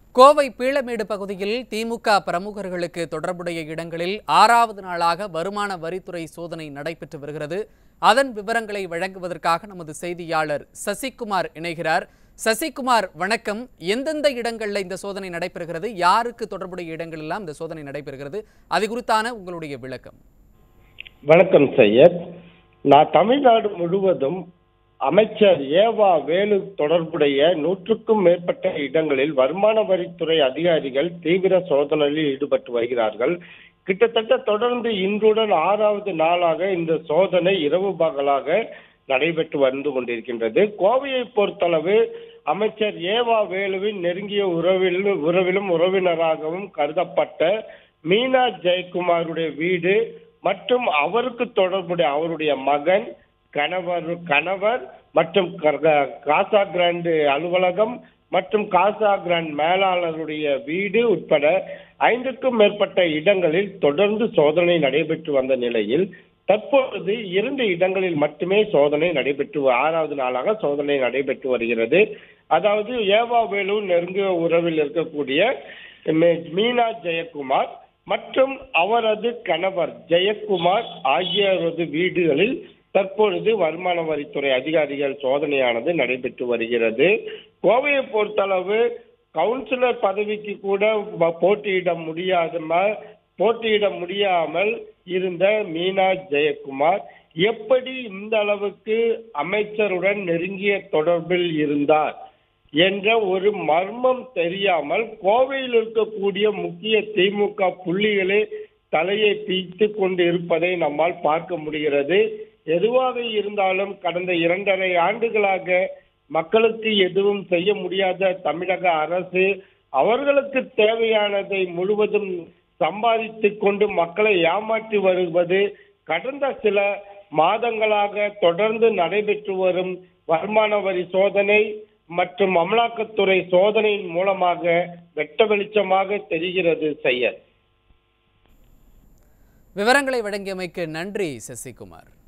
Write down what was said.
கோவை பீளமேடு பகுதியில் திமுக பிரமுகர்களுக்கு தொடர்புடைய இடங்களில் ஆறாவது நாளாக வருமான வரித்துறை சோதனை நடைபெற்று வருகிறது அதன் விவரங்களை வழங்குவதற்காக நமது செய்தியாளர் சசிகுமார் இணைகிறார் சசிகுமார் வணக்கம் எந்தெந்த இடங்களில் இந்த சோதனை நடைபெறுகிறது யாருக்கு தொடர்புடைய இடங்கள் எல்லாம் இந்த சோதனை நடைபெறுகிறது அது குறித்தான உங்களுடைய விளக்கம் வணக்கம் சையத் நான் தமிழ்நாடு முழுவதும் அமைச்சர் ஏவா வேலு தொடர்புடைய நூற்றுக்கும் மேற்பட்ட இடங்களில் வருமான வரித்துறை அதிகாரிகள் தீவிர சோதனையில் ஈடுபட்டு வருகிறார்கள் கிட்டத்தட்ட தொடர்ந்து இன்றுடன் ஆறாவது நாளாக இந்த சோதனை இரவு பகலாக நடைபெற்று வந்து கொண்டிருக்கின்றது கோவையை பொறுத்தளவு அமைச்சர் ஏவா வேலுவின் நெருங்கிய உறவில் உறவிலும் உறவினராகவும் கருதப்பட்ட மீனா ஜெயக்குமாருடைய வீடு மற்றும் அவருக்கு தொடர்புடைய அவருடைய மகன் கணவர் கணவர் மற்றும் க- காசா கிராண்ட் அலுவலகம் மற்றும் காசா கிராண்ட் மேலாளருடைய வீடு உட்பட ஐந்துக்கும் மேற்பட்ட இடங்களில் தொடர்ந்து சோதனை நடைபெற்று வந்த நிலையில் தற்பொழுது இரண்டு இடங்களில் மட்டுமே சோதனை நடைபெற்று ஆறாவது நாளாக சோதனை நடைபெற்று வருகிறது அதாவது ஏவா வேலு நெருங்கிய உறவில் இருக்கக்கூடிய மே- மீனா ஜெயக்குமார் மற்றும் அவரது கணவர் ஜெயக்குமார் ஆகியோரது வீடுகளில் தற்பொழுது வருமான வரித்துறை அதிகாரிகள் சோதனையானது நடைபெற்று வருகிறது கோவையை பொறுத்தளவு கவுன்சிலர் பதவிக்கு கூட வ- போட்டியிட முடியாத போட்டியிட முடியாமல் இருந்த மீனா ஜெயக்குமார் எப்படி இந்த அளவுக்கு அமைச்சருடன் நெருங்கிய தொடர்பில் இருந்தார் என்ற ஒரு மர்மம் தெரியாமல் கோவையில் இருக்கக்கூடிய முக்கிய திமுக புள்ளிகளே தலையை பீத்து கொண்டு இருப்பதை நம்மால் பார்க்க முடிகிறது எதுவாக இருந்தாலும் கடந்த இரண்டரை ஆண்டுகளாக மக்களுக்கு எதுவும் செய்ய முடியாத தமிழக அரசு அவர்களுக்கு தேவையானதை முழுவதும் சம்பாதித்துக் கொண்டு மக்களை ஏமாற்றி வருவது கடந்த சில மாதங்களாக தொடர்ந்து நடைபெற்று வரும் வருமான வரி சோதனை மற்றும் அமலாக்கத்துறை சோதனையின் மூலமாக வெட்ட வெளிச்சமாக தெரிகிறது செய்ய விவரங்களை வழங்கியமைக்கு நன்றி சசிகுமார்